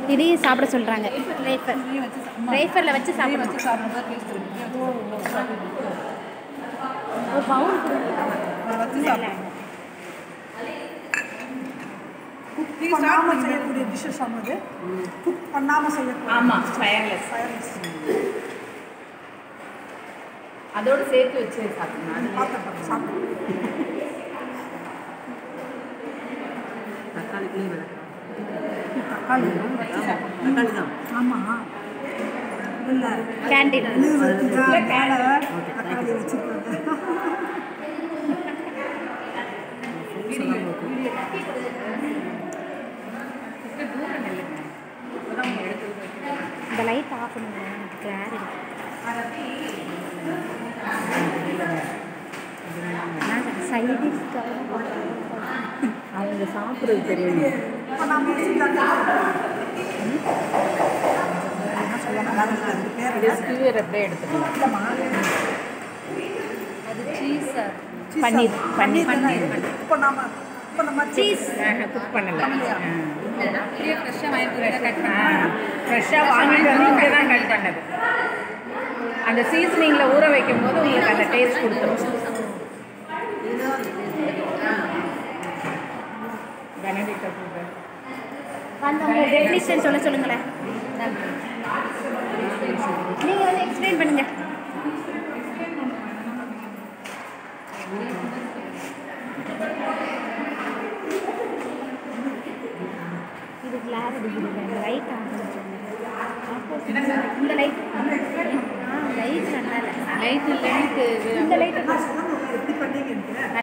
இதையும் சாப்பிட சொல்கிறாங்க ரேஃபர் இதையும் வச்சு சா- அம்மா, ரேஃபரில் வச்சு இதையும் சாப்பிடணும் வச்சு சாப்பிடும்போது டேஸ்ட் இருக்கு இதையும் வச்சு சாப்பிடும்போது ஒரு பவுல் அதை வச்சு சாப்பிடணும் குக் பண்ணாமல் செய்யக்கூடிய டிஷ்ஷஸ் ஆனது குக் பண்ணாமல் செய்யக்கூடிய ஆமாம் ஃபயர்லெஸ் ஃபயர்லெஸ் அதோடு சேர்த்து வச்சு சாப்பிடணும் அது பார்த்தேன் பார்த்தேன் சாப்பிட்டேன் தக்காளி தக்காளி தான் ஆமாம் இல்லை கேண்டீன் இது வச்சுட்டா மேலே தக்காளி வச்சுருக்காங்க தூரம் நில்லுங்க இப்போதான் உங்க எடுத்து வைக்கிறேன் இந்த லைட் ஆஃப் பண்ணுங்க எனக்கு கிளாரிட்டி சைடிஷ்க்காக அவங்க சாப்பிட்றது தெரியும் இப்போ நம்ம என்ன சொல்லுவாங்க அதுக்கு பேர் இது ஸ்கியூர் அப்படியே எடுத்துக்கலாம் இல்லைம்மா அது சீஸ் பன்னீர் பன்னீர் பன்னீர் இப்போ நம்ம இப்போ நம்ம சீஸ் குக் பண்ணல ஃப்ரெஷ்ஷாக வாங்கிட்டு கட் ஃப்ரெஷ்ஷாக வாங்கிட்டு வந்து இங்கே தான் கட் பண்ணது அந்த சீசனிங்கில் ஊற வைக்கும் போது உங்களுக்கு அந்த டேஸ்ட் கொடுத்துரும் பெனடிக்ட் ஃபுட் அந்த டெஃபினிஷன் சொல்ல சொல்லுங்களேன் நீங்கள் வந்து எக்ஸ்பிளைன் பண்ணுங்க இது கிளாஸ் அடிக்குது இந்த லைட் ஆஃப் இந்த லைட் ஆ லைட் நல்லா இல்லை லைட் லைட்டு இந்த லைட் எப்படி பண்ணீங்க